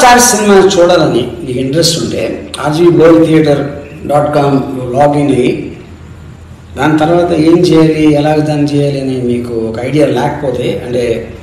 star cinema చూడాలని మీకు interest ఉంటే RG gold theatre dot com login అయ్యి దాని తర్వాత ఏం చేయాలి ఎలాగ దాన్ని చేయాలి అని మీకు ఒక ఐడియా లేకపోతే అంటే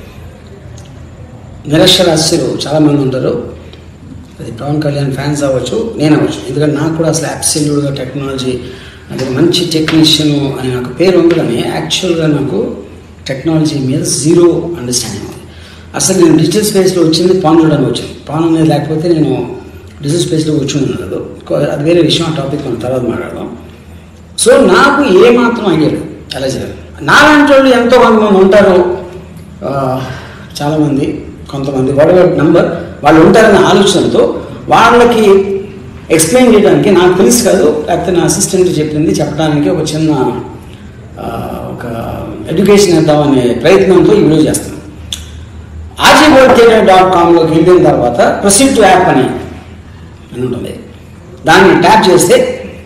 నిరక్షరాస్యులు చాలామంది ఉంటారు అది పవన్ కళ్యాణ్ ఫ్యాన్స్ అవ్వచ్చు నేను అవ్వచ్చు ఎందుకంటే నాకు కూడా అసలు అబ్సల్యూట్గా టెక్నాలజీ అంటే మంచి టెక్నీషియన్ అని నాకు పేరు ఉంది కానీ యాక్చువల్గా నాకు టెక్నాలజీ మీద జీరో అండర్స్టాండింగ్ ఉంది అసలు నేను డిజిటల్ స్పేస్లో వచ్చింది పాన్ చూడడానికి వచ్చింది పాన్ అనేది లేకపోతే నేను డిజిటల్ స్పేస్లో వచ్చి ఉండదు అది వేరే విషయం ఆ టాపిక్ మనం తర్వాత మాట్లాడదాం సో నాకు ఏమాత్రం ఐడియా లేదు ఎలా చేయాలి నాలాంటి వాళ్ళు ఎంతో కొంతమంది ఉంటారు ఆ, చాలామంది కొంతమంది వాడు నంబర్ వాళ్ళు ఉంటారనే ఆలోచనతో వాళ్ళకి ఎక్స్ప్లెయిన్ చేయడానికి నాకు తెలుసు కాదు లేకపోతే నా అసిస్టెంట్ చెప్పింది చెప్పడానికి ఒక చిన్న ఆ, ఒక ఎడ్యుకేషన్ ఇద్దామనే ప్రయత్నంతో ఈ వీడియో చేస్తాను ఆర్జీబోల్థియేటర్ డాట్ కామ్లోకి వెళ్ళిన తర్వాత ప్రొసీడ్ టు యాప్ అని అని ఉంటుంది దాన్ని ట్యాప్ చేస్తే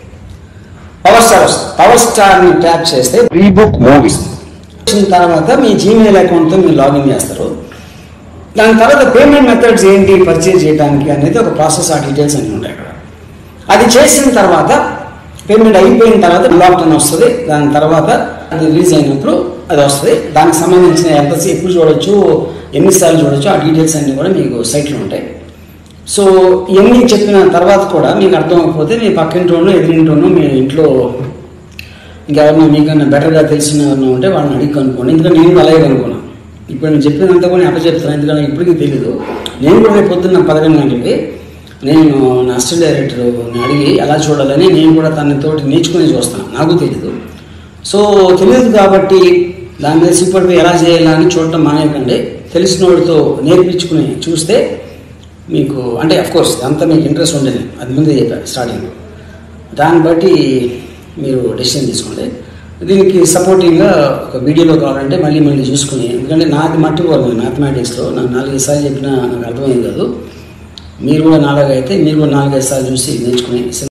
పవర్ స్టార్ వస్తుంది పవర్ స్టార్ని ట్యాప్ చేస్తే రీబుక్ మూవీస్ వచ్చిన తర్వాత మీ జీమెయిల్ అకౌంట్తో మీరు లాగిన్ చేస్తారు దాని తర్వాత పేమెంట్ మెథడ్స్ ఏంటి పర్చేజ్ చేయడానికి అనేది ఒక ప్రాసెస్ ఆ డీటెయిల్స్ అన్నీ ఉంటాయి అక్కడ అది చేసిన తర్వాత పేమెంట్ అయిపోయిన తర్వాత లాక్డౌన్ వస్తుంది దాని తర్వాత అది రిలీజ్ అయినప్పుడు అది వస్తుంది దానికి సంబంధించిన ఎంతసేపు ఎప్పుడు చూడొచ్చు ఎన్నిసార్లు చూడొచ్చు ఆ డీటెయిల్స్ అన్నీ కూడా మీకు సైట్లో ఉంటాయి సో ఇవన్నీ చెప్పిన తర్వాత కూడా మీకు అర్థమైపోతే మీ పక్కింటోనో ఎదురింటోనో మీ ఇంట్లో ఇంకెవరన్నా మీకన్నా బెటర్గా తెలిసిన ఎవరైనా ఉంటే వాళ్ళని అడిగి కనుక్కోండి ఎందుకంటే నేను కూడా అలాగే కనుక్కున్నాను ఇప్పుడు నేను చెప్పినంత కూడా నేను అట్లా చెప్తాను ఎందుకంటే ఇప్పటికీ తెలియదు నేను కూడా రేపు పొద్దున్న పదకొండు గంటలకి నేను నా అసిస్టెంట్ డైరెక్టర్ అడిగి ఎలా చూడాలని నేను కూడా తనతోటి నేర్చుకుని చూస్తాను నాకు తెలియదు సో తెలియదు కాబట్టి దాని మీద సిప్పటిపై ఎలా చేయాలా అని చూడటం మానేయకండి తెలిసిన వాడితో నేర్పించుకుని చూస్తే మీకు అంటే కోర్స్ అంతా మీకు ఇంట్రెస్ట్ ఉండేది అది ముందే చెప్పాను స్టార్టింగ్లో దాన్ని బట్టి మీరు డెసిషన్ తీసుకోండి దీనికి సపోర్టింగ్గా ఒక వీడియోలో కావాలంటే మళ్ళీ మళ్ళీ చూసుకుని ఎందుకంటే నాది మట్టిపోదు మ్యాథమెటిక్స్లో నాకు నాలుగైదు సార్లు చెప్పినా నాకు అర్థమైంది కాదు మీరు కూడా నాలుగైతే మీరు కూడా నాలుగైదు సార్లు చూసి నేర్చుకుని